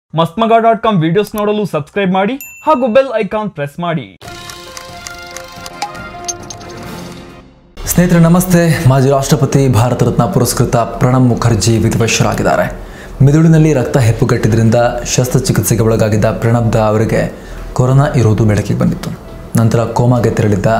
ಮಸ್ತ್ಮಗ dot com videos ನೋಡಲು subscribe ಮಾಡಿ ಹಾಗೂ ಬೆಲ್ ಐಕಾನ್ ಪ್ರೆಸ್ ಮಾಡಿ ಸ್ನೇಹಿತರೆ ನಮಸ್ತೆ ಮಾಜಿ ರಾಷ್ಟ್ರಪತಿ ಭಾರತ ರತ್ನ ಪುರಸ್ಕೃತ ಪ್ರಣಬ್ ಮುಖರ್ಜಿ ವಿಧಿವಶರಾಗಿದ್ದಾರೆ ಮಿದುಳಿನಲ್ಲಿ ರಕ್ತ ಹೆಪ್ಪುಗಟ್ಟಿದ್ರಿಂದ ಶಸ್ತ್ರಚಿಕಿತ್ಸೆಗೆ ಒಳಗಾಗಿದ್ದ ಪ್ರಣಬ್ ದಾ ಅವರಿಗೆ ಕೊರೋನಾ ಇರುವುದು ಬೆಳಕಿಗೆ ಬಂದಿತ್ತು ನಂತರ ಕೋಮಾಗೆ ತೆರಳಿದ್ದ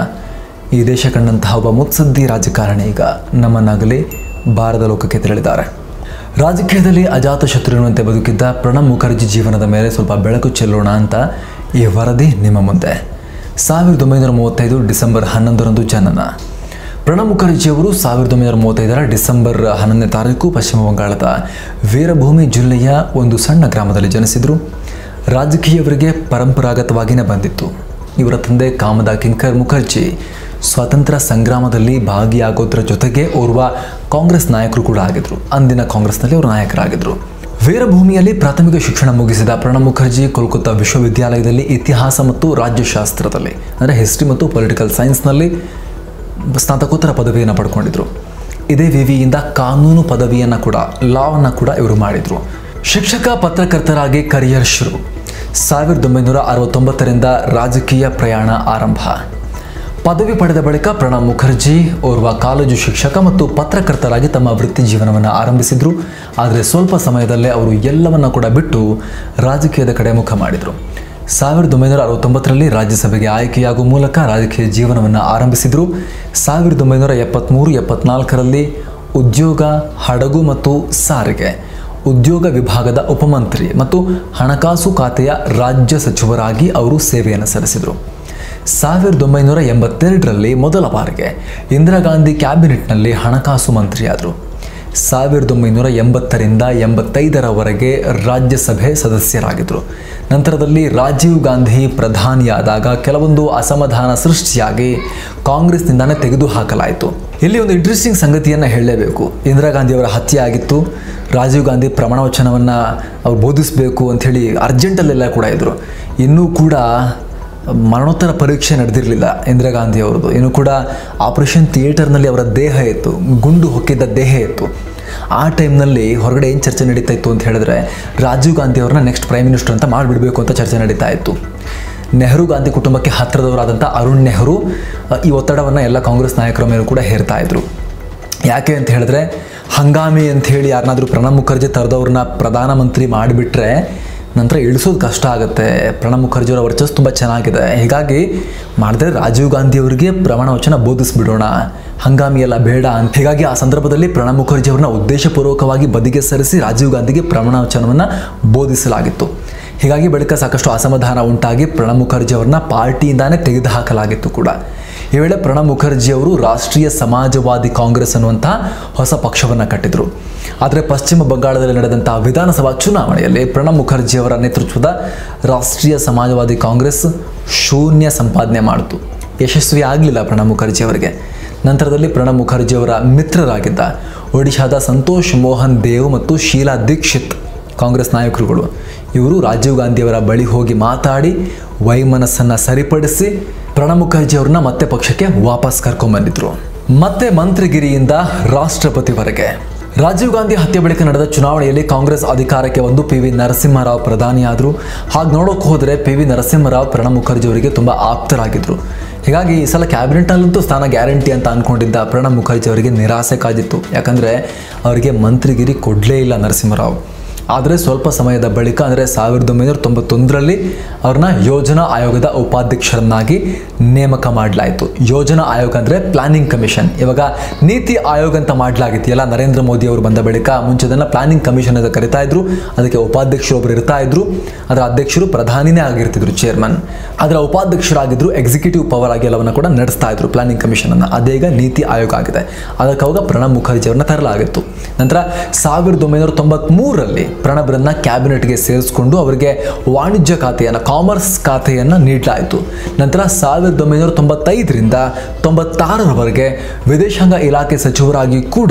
ಈ ದೇಶ ಕಂಡಂತಹ ಒಬ್ಬ ಮುತ್ಸದ್ದಿ ರಾಜಕಾರಣಿ ಈಗ ನಮ್ಮನ್ನಾಗಲಿ ಭಾರತ ಲೋಕಕ್ಕೆ ತೆರಳಿದ್ದಾರೆ ರಾಜಕೀಯದಲ್ಲಿ ಅಜಾತ ಶತ್ರುವಿನಂತೆ ಬದುಕಿದ್ದ ಪ್ರಣಬ್ ಮುಖರ್ಜಿ ಜೀವನದ ಮೇಲೆ ಸ್ವಲ್ಪ ಬೆಳಕು ಚೆಲ್ಲೋಣ ಅಂತ ಈ ವರದಿ ನಿಮ್ಮ ಮುಂದೆ ಸಾವಿರದ ಒಂಬೈನೂರ ಮೂವತ್ತೈದು ಡಿಸೆಂಬರ್ ಹನ್ನೊಂದರಂದು ಜನನ ಪ್ರಣಬ್ ಮುಖರ್ಜಿಯವರು ಸಾವಿರದ ಒಂಬೈನೂರ ಮೂವತ್ತೈದರ ಡಿಸೆಂಬರ್ ಹನ್ನೊಂದನೇ ತಾರೀಕು ಪಶ್ಚಿಮ ಬಂಗಾಳದ ವೀರಭೂಮಿ ಜಿಲ್ಲೆಯ ಒಂದು ಸಣ್ಣ ಗ್ರಾಮದಲ್ಲಿ ಜನಿಸಿದರು ರಾಜಕೀಯವರಿಗೆ ಪರಂಪರಾಗತವಾಗಿಯೇ ಬಂದಿತ್ತು ಇವರ ತಂದೆ ಕಾಮದ ಕಿಂಕರ್ ಮುಖರ್ಜಿ ಸ್ವಾತಂತ್ರ್ಯ ಸಂಗ್ರಾಮದಲ್ಲಿ ಭಾಗಿಯಾಗೋದ್ರ ಜೊತೆಗೆ ಓರ್ವ ಕಾಂಗ್ರೆಸ್ ನಾಯಕರು ಕೂಡ ಆಗಿದ್ರು ಅಂದಿನ ಕಾಂಗ್ರೆಸ್ನಲ್ಲಿ ಅವರು ನಾಯಕರಾಗಿದ್ದರು ವೀರಭೂಮಿಯಲ್ಲಿ ಪ್ರಾಥಮಿಕ ಶಿಕ್ಷಣ ಮುಗಿಸಿದ ಪ್ರಣಬ್ ಮುಖರ್ಜಿ ಕೋಲ್ಕತ್ತಾ ವಿಶ್ವವಿದ್ಯಾಲಯದಲ್ಲಿ ಇತಿಹಾಸ ಮತ್ತು ರಾಜ್ಯಶಾಸ್ತ್ರದಲ್ಲಿ ಅಂದರೆ ಹಿಸ್ಟ್ರಿ ಮತ್ತು ಪೊಲಿಟಿಕಲ್ ಸೈನ್ಸ್ನಲ್ಲಿ ಸ್ನಾತಕೋತ್ತರ ಪದವಿಯನ್ನು ಪಡ್ಕೊಂಡಿದ್ರು ಇದೇ ವಿವಿಯಿಂದ ಕಾನೂನು ಪದವಿಯನ್ನು ಕೂಡ ಲಾವನ್ನು ಕೂಡ ಇವರು ಮಾಡಿದರು ಶಿಕ್ಷಕ ಪತ್ರಕರ್ತರಾಗಿ ಕರಿಯರ್ ಶುರು ಸಾವಿರದ ಒಂಬೈನೂರ ಅರವತ್ತೊಂಬತ್ತರಿಂದ ರಾಜಕೀಯ ಪ್ರಯಾಣ ಆರಂಭ ಪದವಿ ಪಡೆದ ಬಳಿಕ ಪ್ರಣಬ್ ಮುಖರ್ಜಿ ಓರ್ವ ಕಾಲೇಜು ಶಿಕ್ಷಕ ಮತ್ತು ಪತ್ರಕರ್ತರಾಗಿ ತಮ್ಮ ವೃತ್ತಿ ಜೀವನವನ್ನು ಆರಂಭಿಸಿದರು ಆದರೆ ಸ್ವಲ್ಪ ಸಮಯದಲ್ಲೇ ಅವರು ಎಲ್ಲವನ್ನ ಕೂಡ ಬಿಟ್ಟು ರಾಜಕೀಯದ ಕಡೆ ಮುಖ ಮಾಡಿದರು ಸಾವಿರದ ಒಂಬೈನೂರ ಅರವತ್ತೊಂಬತ್ತರಲ್ಲಿ ರಾಜ್ಯಸಭೆಗೆ ಆಯ್ಕೆಯಾಗುವ ಮೂಲಕ ರಾಜಕೀಯ ಜೀವನವನ್ನು ಆರಂಭಿಸಿದರು ಸಾವಿರದ ಒಂಬೈನೂರ ಎಪ್ಪತ್ತ್ಮೂರು ಎಪ್ಪತ್ನಾಲ್ಕರಲ್ಲಿ ಉದ್ಯೋಗ ಹಡಗು ಮತ್ತು ಸಾರಿಗೆ ಉದ್ಯೋಗ ವಿಭಾಗದ ಉಪಮಂತ್ರಿ ಮತ್ತು ಹಣಕಾಸು ಖಾತೆಯ ರಾಜ್ಯ ಸಚಿವರಾಗಿ ಅವರು ಸೇವೆಯನ್ನು ಸಲ್ಲಿಸಿದರು ಸಾವಿರದ ಒಂಬೈನೂರ ಎಂಬತ್ತೆರಡರಲ್ಲಿ ಮೊದಲ ಬಾರಿಗೆ ಇಂದಿರಾ ಗಾಂಧಿ ಕ್ಯಾಬಿನೆಟ್ನಲ್ಲಿ ಹಣಕಾಸು ಮಂತ್ರಿಯಾದರು ಸಾವಿರದ ಒಂಬೈನೂರ ಎಂಬತ್ತರಿಂದ ಎಂಬತ್ತೈದರವರೆಗೆ ರಾಜ್ಯಸಭೆ ಸದಸ್ಯರಾಗಿದ್ದರು ನಂತರದಲ್ಲಿ ರಾಜೀವ್ ಗಾಂಧಿ ಪ್ರಧಾನಿಯಾದಾಗ ಕೆಲವೊಂದು ಅಸಮಾಧಾನ ಸೃಷ್ಟಿಯಾಗಿ ಕಾಂಗ್ರೆಸ್ನಿಂದಾನೇ ತೆಗೆದುಹಾಕಲಾಯಿತು ಇಲ್ಲಿ ಒಂದು ಇಂಟ್ರೆಸ್ಟಿಂಗ್ ಸಂಗತಿಯನ್ನು ಹೇಳಲೇಬೇಕು ಇಂದಿರಾ ಗಾಂಧಿಯವರ ಹತ್ಯೆ ಆಗಿತ್ತು ರಾಜೀವ್ ಗಾಂಧಿ ಪ್ರಮಾಣ ವಚನವನ್ನು ಅವ್ರು ಬೋಧಿಸಬೇಕು ಅಂಥೇಳಿ ಅರ್ಜೆಂಟಲ್ಲೆಲ್ಲ ಕೂಡ ಇದ್ದರು ಇನ್ನೂ ಕೂಡ ಮರಣೋತ್ತರ ಪರೀಕ್ಷೆ ನಡೆದಿರಲಿಲ್ಲ ಇಂದಿರಾ ಗಾಂಧಿ ಅವರದ್ದು ಇನ್ನು ಕೂಡ ಆಪರೇಷನ್ ಥಿಯೇಟರ್ನಲ್ಲಿ ಅವರ ದೇಹ ಇತ್ತು ಗುಂಡು ಹೊಕ್ಕಿದ್ದ ದೇಹ ಇತ್ತು ಆ ಟೈಮ್ನಲ್ಲಿ ಹೊರಗಡೆ ಏನು ಚರ್ಚೆ ನಡೀತಾ ಇತ್ತು ಅಂತ ಹೇಳಿದ್ರೆ ರಾಜೀವ್ ಗಾಂಧಿ ಅವ್ರನ್ನ ನೆಕ್ಸ್ಟ್ ಪ್ರೈಮ್ ಮಿನಿಸ್ಟರ್ ಅಂತ ಮಾಡಿಬಿಡಬೇಕು ಅಂತ ಚರ್ಚೆ ನಡೀತಾ ಇತ್ತು ನೆಹರು ಗಾಂಧಿ ಕುಟುಂಬಕ್ಕೆ ಹತ್ತಿರದವರಾದಂಥ ಅರುಣ್ ನೆಹರು ಅ, ಈ ಒತ್ತಡವನ್ನು ಎಲ್ಲ ಕಾಂಗ್ರೆಸ್ ನಾಯಕರ ಮೇಲೂ ಕೂಡ ಹೇರ್ತಾ ಇದ್ರು ಯಾಕೆ ಅಂತ ಹೇಳಿದ್ರೆ ಹಂಗಾಮಿ ಅಂತ ಹೇಳಿ ಯಾರನ್ನಾದ್ರೂ ಪ್ರಣಬ್ ಮುಖರ್ಜಿ ತರದವ್ರನ್ನ ಪ್ರಧಾನಮಂತ್ರಿ ಮಾಡಿಬಿಟ್ರೆ ನಂತರ ಇಳಿಸೋದು ಕಷ್ಟ ಆಗುತ್ತೆ ಪ್ರಣಬ್ ಮುಖರ್ಜಿಯವರ ವರ್ಚಸ್ ತುಂಬ ಚೆನ್ನಾಗಿದೆ ಹೀಗಾಗಿ ಮಾಡಿದ್ರೆ ರಾಜೀವ್ ಗಾಂಧಿ ಅವರಿಗೆ ಪ್ರಮಾಣ ವಚನ ಬೋಧಿಸ್ಬಿಡೋಣ ಹಂಗಾಮಿ ಎಲ್ಲ ಬೇಡ ಅಂತ ಹೀಗಾಗಿ ಆ ಸಂದರ್ಭದಲ್ಲಿ ಪ್ರಣಬ್ ಮುಖರ್ಜಿ ಅವ್ರನ್ನ ಉದ್ದೇಶಪೂರ್ವಕವಾಗಿ ಬದಿಗೆ ಸರಿಸಿ ರಾಜೀವ್ ಗಾಂಧಿಗೆ ಪ್ರಮಾಣ ವಚನವನ್ನು ಬೋಧಿಸಲಾಗಿತ್ತು ಹೀಗಾಗಿ ಬಳಿಕ ಸಾಕಷ್ಟು ಅಸಮಾಧಾನ ಉಂಟಾಗಿ ಪ್ರಣಬ್ ಮುಖರ್ಜಿ ಅವ್ರನ್ನ ಪಾರ್ಟಿಯಿಂದಾನೇ ತೆಗೆದುಹಾಕಲಾಗಿತ್ತು ಕೂಡ ಈ ವೇಳೆ ಪ್ರಣಬ್ ಮುಖರ್ಜಿ ಅವರು ರಾಷ್ಟ್ರೀಯ ಸಮಾಜವಾದಿ ಕಾಂಗ್ರೆಸ್ ಅನ್ನುವಂಥ ಹೊಸ ಪಕ್ಷವನ್ನು ಕಟ್ಟಿದರು ಆದರೆ ಪಶ್ಚಿಮ ಬಂಗಾಳದಲ್ಲಿ ನಡೆದಂತಹ ವಿಧಾನಸಭಾ ಚುನಾವಣೆಯಲ್ಲಿ ಪ್ರಣಬ್ ಮುಖರ್ಜಿ ಅವರ ನೇತೃತ್ವದ ರಾಷ್ಟ್ರೀಯ ಸಮಾಜವಾದಿ ಕಾಂಗ್ರೆಸ್ ಶೂನ್ಯ ಸಂಪಾದನೆ ಮಾಡಿತು ಯಶಸ್ವಿ ಆಗಲಿಲ್ಲ ಪ್ರಣಬ್ ಮುಖರ್ಜಿ ಅವರಿಗೆ ನಂತರದಲ್ಲಿ ಪ್ರಣಬ್ ಮುಖರ್ಜಿ ಅವರ ಮಿತ್ರರಾಗಿದ್ದ ಒಡಿಶಾದ ಸಂತೋಷ್ ಮೋಹನ್ ದೇವ್ ಮತ್ತು ಶೀಲಾ ದೀಕ್ಷಿತ್ ಕಾಂಗ್ರೆಸ್ ನಾಯಕರುಗಳು ಇವರು ರಾಜೀವ್ ಗಾಂಧಿಯವರ ಬಳಿ ಹೋಗಿ ಮಾತಾಡಿ ವೈಮನಸ್ಸನ್ನು ಸರಿಪಡಿಸಿ ಪ್ರಣಬ್ ಮುಖರ್ಜಿ ಅವ್ರನ್ನ ಮತ್ತೆ ಪಕ್ಷಕ್ಕೆ ವಾಪಸ್ ಕರ್ಕೊಂಡ್ಬಂದಿದ್ರು ಮತ್ತೆ ಮಂತ್ರಿಗಿರಿಯಿಂದ ರಾಷ್ಟ್ರಪತಿವರೆಗೆ ರಾಜೀವ್ ಗಾಂಧಿ ಹತ್ಯೆ ಬಳಿಕ ನಡೆದ ಚುನಾವಣೆಯಲ್ಲಿ ಕಾಂಗ್ರೆಸ್ ಅಧಿಕಾರಕ್ಕೆ ಬಂದು ಪಿ ವಿ ನರಸಿಂಹರಾವ್ ಪ್ರಧಾನಿಯಾದರು ಹಾಗೆ ನೋಡೋಕೆ ಹೋದರೆ ಪಿ ವಿ ನರಸಿಂಹರಾವ್ ಪ್ರಣಬ್ ಮುಖರ್ಜಿ ಅವರಿಗೆ ತುಂಬ ಆಪ್ತರಾಗಿದ್ದರು ಹೀಗಾಗಿ ಈ ಸಲ ಕ್ಯಾಬಿನೆಟ್ನಲ್ಲಂತೂ ಸ್ಥಾನ ಗ್ಯಾರಂಟಿ ಅಂತ ಅಂದ್ಕೊಂಡಿದ್ದ ಪ್ರಣಬ್ ಮುಖರ್ಜಿ ಅವರಿಗೆ ನಿರಾಸೆ ಕಾದಿತ್ತು ಯಾಕಂದರೆ ಅವರಿಗೆ ಮಂತ್ರಿಗಿರಿ ಕೊಡಲೇ ಇಲ್ಲ ನರಸಿಂಹರಾವ್ ಆದರೆ ಸ್ವಲ್ಪ ಸಮಯದ ಬಳಿಕ ಅಂದರೆ ಸಾವಿರದ ಒಂಬೈನೂರ ತೊಂಬತ್ತೊಂದರಲ್ಲಿ ಅವ್ರನ್ನ ಯೋಜನಾ ಆಯೋಗದ ಉಪಾಧ್ಯಕ್ಷರನ್ನಾಗಿ ನೇಮಕ ಮಾಡಲಾಯಿತು ಯೋಜನಾ ಆಯೋಗ ಅಂದರೆ ಪ್ಲಾನಿಂಗ್ ಕಮಿಷನ್ ಇವಾಗ ನೀತಿ ಆಯೋಗ ಅಂತ ಮಾಡಲಾಗಿತ್ತು ಎಲ್ಲ ನರೇಂದ್ರ ಮೋದಿ ಅವರು ಬಂದ ಬಳಿಕ ಮುಂಚೆದನ್ನ ಪ್ಲಾನಿಂಗ್ ಕಮಿಷನ್ ಅಂತ ಕರಿತಾ ಇದ್ರು ಅದಕ್ಕೆ ಉಪಾಧ್ಯಕ್ಷರು ಒಬ್ಬರು ಇರ್ತಾ ಇದ್ರು ಅದರ ಅಧ್ಯಕ್ಷರು ಪ್ರಧಾನಿನೇ ಆಗಿರ್ತಿದ್ರು ಚೇರ್ಮನ್ ಅದರ ಉಪಾಧ್ಯಕ್ಷರಾಗಿದ್ರು ಎಕ್ಸಿಕ್ಯೂಟಿವ್ ಪವರ್ ಆಗಿ ಎಲ್ಲವನ್ನ ಕೂಡ ನಡೆಸ್ತಾ ಇದ್ರು ಪ್ಲಾನಿಂಗ್ ಕಮಿಷನ್ ಅನ್ನು ಅದೇಗ ನೀತಿ ಆಯೋಗ ಆಗಿದೆ ಅದಕ್ಕೆ ಅವಾಗ ಪ್ರಣಬ್ ಮುಖರ್ಜಿ ಅವ್ರನ್ನ ತರಲಾಗಿತ್ತು ನಂತರ ಸಾವಿರದ ಒಂಬೈನೂರ ತೊಂಬತ್ಮೂರರಲ್ಲಿ ಪ್ರಣಬ್ರನ್ನ ಕ್ಯಾಬಿನೆಟ್ಗೆ ಸೇರಿಸಿಕೊಂಡು ಅವರಿಗೆ ವಾಣಿಜ್ಯ ಖಾತೆಯನ್ನು ಕಾಮರ್ಸ್ ಖಾತೆಯನ್ನು ನೀಡಲಾಯಿತು ನಂತರ ಸಾವಿರದ ಒಂಬೈನೂರ ತೊಂಬತ್ತೈದರಿಂದ ತೊಂಬತ್ತಾರರವರೆಗೆ ವಿದೇಶಾಂಗ ಇಲಾಖೆ ಸಚಿವರಾಗಿ ಕೂಡ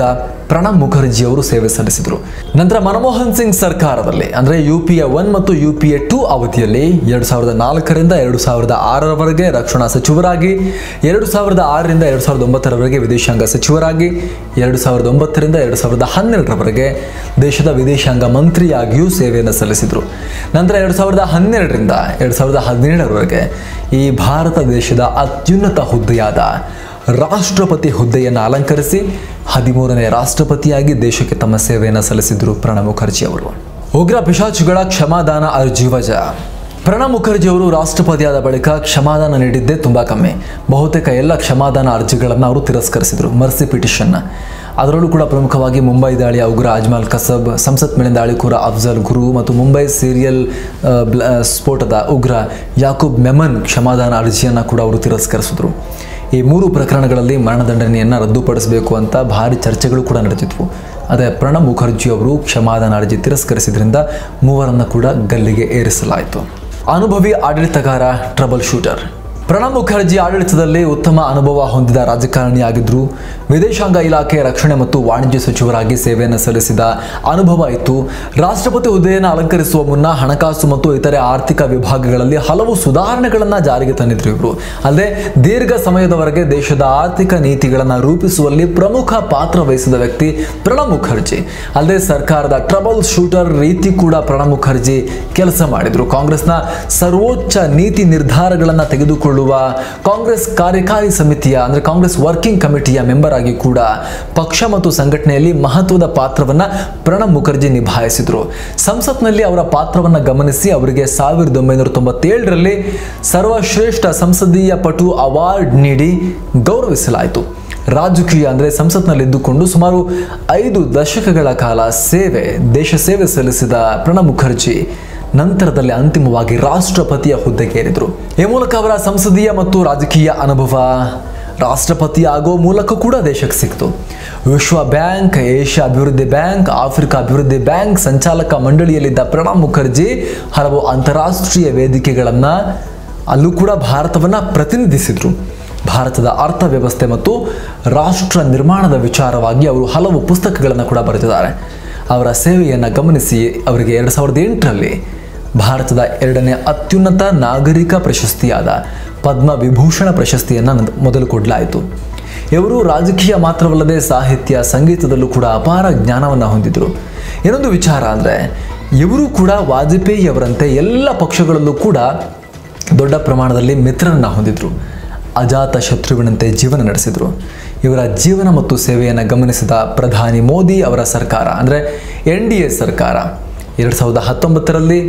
ಪ್ರಣಬ್ ಮುಖರ್ಜಿ ಅವರು ಸೇವೆ ಸಲ್ಲಿಸಿದರು ನಂತರ ಮನಮೋಹನ್ ಸಿಂಗ್ ಸರ್ಕಾರದಲ್ಲಿ ಅಂದರೆ ಯು ಪಿ ಎ ಒನ್ ಮತ್ತು ಯು ಪಿ ಎ ಟೂ ಅವಧಿಯಲ್ಲಿ ಎರಡು ಸಾವಿರದ ನಾಲ್ಕರಿಂದ ಎರಡು ಸಾವಿರದ ಆರರವರೆಗೆ ರಕ್ಷಣಾ ಸಚಿವರಾಗಿ ಎರಡು ಸಾವಿರದ ಆರರಿಂದ ಎರಡು ಸಾವಿರದ ಒಂಬತ್ತರವರೆಗೆ ವಿದೇಶಾಂಗ ಸಚಿವರಾಗಿ ಎರಡು ಸಾವಿರದ ಒಂಬತ್ತರಿಂದ ಎರಡು ಸಾವಿರದ ಹನ್ನೆರಡರವರೆಗೆ ದೇಶದ ವಿದೇಶಾಂಗ ಮಂತ್ರಿಯಾಗಿಯೂ ಸೇವೆಯನ್ನು ಸಲ್ಲಿಸಿದರು ನಂತರ ಎರಡು ಸಾವಿರದ ಹನ್ನೆರಡರಿಂದ ಎರಡು ಸಾವಿರದ ಹದಿನೇಳರವರೆಗೆ ಈ ಭಾರತ ದೇಶದ ಅತ್ಯುನ್ನತ ಹುದ್ದೆಯಾದ ರಾಷ್ಟ್ರಪತಿ ಹುದ್ದೆಯನ್ನು ಅಲಂಕರಿಸಿ ಹದಿಮೂರನೇ ರಾಷ್ಟ್ರಪತಿಯಾಗಿ ದೇಶಕ್ಕೆ ತಮ್ಮ ಸೇವೆಯನ್ನು ಸಲ್ಲಿಸಿದರು ಪ್ರಣಬ್ ಮುಖರ್ಜಿ ಅವರು ಉಗ್ರ ಪಿಶಾಚಿಗಳ ಕ್ಷಮಾದಾನ ಅರ್ಜಿ ವಜಾ ಪ್ರಣಬ್ ಮುಖರ್ಜಿ ಅವರು ರಾಷ್ಟ್ರಪತಿಯಾದ ಬಳಿಕ ಕ್ಷಮಾದಾನ ನೀಡಿದ್ದೇ ತುಂಬ ಕಮ್ಮಿ ಬಹುತೇಕ ಎಲ್ಲ ಕ್ಷಮಾದಾನ ಅರ್ಜಿಗಳನ್ನು ಅವರು ತಿರಸ್ಕರಿಸಿದರು ಮರ್ಸಿ ಪಿಟಿಷನ್ನ ಅದರಲ್ಲೂ ಕೂಡ ಪ್ರಮುಖವಾಗಿ ಮುಂಬೈ ದಾಳಿಯ ಉಗ್ರ ಅಜ್ಮಲ್ ಕಸಬ್ ಸಂಸತ್ ಮೇಲಿನ ದಾಳಿಕೋರ ಅಫ್ಜಲ್ ಗುರು ಮತ್ತು ಮುಂಬೈ ಸೀರಿಯಲ್ ಆ, ಬ್ಲ- ಆ, ಸ್ಫೋಟದ ಉಗ್ರ ಯಾಕೂಬ್ ಮೆಮನ್ ಕ್ಷಮಾದಾನ ಅರ್ಜಿಯನ್ನು ಕೂಡ ಅವರು ತಿರಸ್ಕರಿಸಿದ್ರು ಈ ಮೂರು ಪ್ರಕರಣಗಳಲ್ಲಿ ಮರಣದಂಡನೆಯನ್ನು ರದ್ದುಪಡಿಸಬೇಕು ಅಂತ ಭಾರಿ ಚರ್ಚೆಗಳು ಕೂಡ ನಡೆದಿದ್ವು ಅದೇ ಪ್ರಣಬ್ ಮುಖರ್ಜಿ ಅವರು ಕ್ಷಮಾದಾನ ಅರ್ಜಿ ತಿರಸ್ಕರಿಸಿದ್ರಿಂದ ಮೂವರನ್ನು ಕೂಡ ಗಲ್ಲಿಗೆ ಏರಿಸಲಾಯಿತು ಅನುಭವಿ ಆಡಳಿತಗಾರ ಟ್ರಬಲ್ ಶೂಟರ್ ಪ್ರಣಬ್ ಮುಖರ್ಜಿ ಆಡಳಿತದಲ್ಲಿ ಉತ್ತಮ ಅನುಭವ ಹೊಂದಿದ ರಾಜಕಾರಣಿಯಾಗಿದ್ದರು ವಿದೇಶಾಂಗ ಇಲಾಖೆ ರಕ್ಷಣೆ ಮತ್ತು ವಾಣಿಜ್ಯ ಸಚಿವರಾಗಿ ಸೇವೆಯನ್ನು ಸಲ್ಲಿಸಿದ ಅನುಭವ ಇತ್ತು ರಾಷ್ಟ್ರಪತಿ ಹುದ್ದೆಯನ್ನು ಅಲಂಕರಿಸುವ ಮುನ್ನ ಹಣಕಾಸು ಮತ್ತು ಇತರೆ ಆರ್ಥಿಕ ವಿಭಾಗಗಳಲ್ಲಿ ಹಲವು ಸುಧಾರಣೆಗಳನ್ನು ಜಾರಿಗೆ ತಂದಿದ್ರು ಇವರು ಅಲ್ಲದೆ ದೀರ್ಘ ಸಮಯದವರೆಗೆ ದೇಶದ ಆರ್ಥಿಕ ನೀತಿಗಳನ್ನು ರೂಪಿಸುವಲ್ಲಿ ಪ್ರಮುಖ ಪಾತ್ರ ವಹಿಸಿದ ವ್ಯಕ್ತಿ ಪ್ರಣಬ್ ಮುಖರ್ಜಿ ಅಲ್ಲದೆ ಸರ್ಕಾರದ ಟ್ರಬಲ್ ಶೂಟರ್ ರೀತಿ ಕೂಡ ಪ್ರಣಬ್ ಮುಖರ್ಜಿ ಕೆಲಸ ಮಾಡಿದರು ಕಾಂಗ್ರೆಸ್ನ ಸರ್ವೋಚ್ಚ ನೀತಿ ನಿರ್ಧಾರಗಳನ್ನು ತೆಗೆದುಕೊಳ್ಳುವ ಕಾಂಗ್ರೆಸ್ ಕಾರ್ಯಕಾರಿ ಸಮಿತಿಯ ಅಂದರೆ ಕಾಂಗ್ರೆಸ್ ವರ್ಕಿಂಗ್ ಕಮಿಟಿಯ ಮೆಂಬರ್ ಆಗಿ ಕೂಡ ಪಕ್ಷ ಮತ್ತು ಸಂಘಟನೆಯಲ್ಲಿ ಮಹತ್ವದ ಪಾತ್ರವನ್ನು ಪ್ರಣಬ್ ಮುಖರ್ಜಿ ನಿಭಾಯಿಸಿದರು ಸಂಸತ್ನಲ್ಲಿ ಅವರ ಪಾತ್ರವನ್ನು ಗಮನಿಸಿ ಅವರಿಗೆ ಸಾವಿರದ ಒಂಬೈನೂರ ತೊಂಬತ್ತೇಳರಲ್ಲಿ ಸರ್ವಶ್ರೇಷ್ಠ ಸಂಸದೀಯ ಪಟು ಅವಾರ್ಡ್ ನೀಡಿ ಗೌರವಿಸಲಾಯಿತು ರಾಜಕೀಯ ಅಂದರೆ ಸಂಸತ್ನಲ್ಲಿದ್ದುಕೊಂಡು ಸುಮಾರು ಐದು ದಶಕಗಳ ಕಾಲ ಸೇವೆ ದೇಶ ಸೇವೆ ಸಲ್ಲಿಸಿದ ಪ್ರಣಬ್ ಮುಖರ್ಜಿ ನಂತರದಲ್ಲಿ ಅಂತಿಮವಾಗಿ ರಾಷ್ಟ್ರಪತಿಯ ಹುದ್ದೆಗೇರಿದರು ಈ ಮೂಲಕ ಅವರ ಸಂಸದೀಯ ಮತ್ತು ರಾಜಕೀಯ ಅನುಭವ ರಾಷ್ಟ್ರಪತಿ ಆಗೋ ಮೂಲಕ ಕೂಡ ದೇಶಕ್ಕೆ ಸಿಕ್ತು ವಿಶ್ವ ಬ್ಯಾಂಕ್ ಏಷ್ಯಾ ಅಭಿವೃದ್ಧಿ ಬ್ಯಾಂಕ್ ಆಫ್ರಿಕಾ ಅಭಿವೃದ್ಧಿ ಬ್ಯಾಂಕ್ ಸಂಚಾಲಕ ಮಂಡಳಿಯಲ್ಲಿದ್ದ ಪ್ರಣಬ್ ಮುಖರ್ಜಿ ಹಲವು ಅಂತಾರಾಷ್ಟ್ರೀಯ ವೇದಿಕೆಗಳನ್ನು ಅಲ್ಲೂ ಕೂಡ ಭಾರತವನ್ನು ಪ್ರತಿನಿಧಿಸಿದರು ಭಾರತದ ಅರ್ಥವ್ಯವಸ್ಥೆ ಮತ್ತು ರಾಷ್ಟ್ರ ನಿರ್ಮಾಣದ ವಿಚಾರವಾಗಿ ಅವರು ಹಲವು ಪುಸ್ತಕಗಳನ್ನು ಕೂಡ ಬರೆದಿದ್ದಾರೆ ಅವರ ಸೇವೆಯನ್ನು ಗಮನಿಸಿ ಅವರಿಗೆ ಎರಡು ಸಾವಿರದ ಎಂಟರಲ್ಲಿ ಭಾರತದ ಎರಡನೇ ಅತ್ಯುನ್ನತ ನಾಗರಿಕ ಪ್ರಶಸ್ತಿಯಾದ ಪದ್ಮ ವಿಭೂಷಣ ಪ್ರಶಸ್ತಿಯನ್ನು ನಂತ- ಮೊದಲು ಕೊಡಲಾಯಿತು ಇವರು ರಾಜಕೀಯ ಮಾತ್ರವಲ್ಲದೆ ಸಾಹಿತ್ಯ ಸಂಗೀತದಲ್ಲೂ ಕೂಡ ಅಪಾರ ಜ್ಞಾನವನ್ನು ಹೊಂದಿದ್ರು ಇನ್ನೊಂದು ವಿಚಾರ ಅಂದರೆ ಇವರು ಕೂಡ ವಾಜಪೇಯಿ ಅವರಂತೆ ಎಲ್ಲ ಪಕ್ಷಗಳಲ್ಲೂ ಕೂಡ ದೊಡ್ಡ ಪ್ರಮಾಣದಲ್ಲಿ ಮಿತ್ರರನ್ನು ಹೊಂದಿದ್ರು ಅಜಾತ ಶತ್ರುವಿನಂತೆ ಜೀವನ ನಡೆಸಿದರು ಇವರ ಜೀವನ ಮತ್ತು ಸೇವೆಯನ್ನು ಗಮನಿಸಿದ ಪ್ರಧಾನಿ ಮೋದಿ ಅವರ ಸರ್ಕಾರ ಅಂದರೆ ಎನ್ ಡಿ ಎ ಸರ್ಕಾರ ಎರಡು ಸಾವಿರದ ಹತ್ತೊಂಬತ್ತರಲ್ಲಿ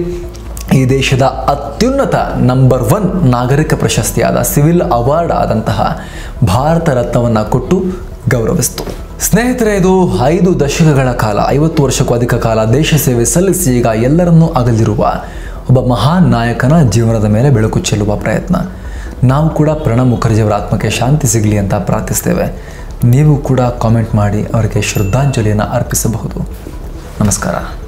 ಈ ದೇಶದ ಅತ್ಯುನ್ನತ ನಂಬರ್ ಒನ್ ನಾಗರಿಕ ಪ್ರಶಸ್ತಿಯಾದ ಸಿವಿಲ್ ಅವಾರ್ಡ್ ಆದಂತಹ ಭಾರತ ರತ್ನವನ್ನು ಕೊಟ್ಟು ಗೌರವಿಸಿತು ಸ್ನೇಹಿತರೆ ಇದು ಐದು ದಶಕಗಳ ಕಾಲ ಐವತ್ತು ವರ್ಷಕ್ಕೂ ಅಧಿಕ ಕಾಲ ದೇಶ ಸೇವೆ ಸಲ್ಲಿಸಿ ಈಗ ಎಲ್ಲರನ್ನೂ ಅಗಲಿರುವ ಒಬ್ಬ ಮಹಾನ್ ನಾಯಕನ ಜೀವನದ ಮೇಲೆ ಬೆಳಕು ಚೆಲ್ಲುವ ಪ್ರಯತ್ನ ನಾವು ಕೂಡ ಪ್ರಣಬ್ ಮುಖರ್ಜಿಯವರ ಆತ್ಮಕ್ಕೆ ಶಾಂತಿ ಸಿಗಲಿ ಅಂತ ಪ್ರಾರ್ಥಿಸ್ತೇವೆ ನೀವು ಕೂಡ ಕಾಮೆಂಟ್ ಮಾಡಿ ಅವರಿಗೆ ಶ್ರದ್ಧಾಂಜಲಿಯನ್ನು ಅರ್ಪಿಸಬಹುದು ನಮಸ್ಕಾರ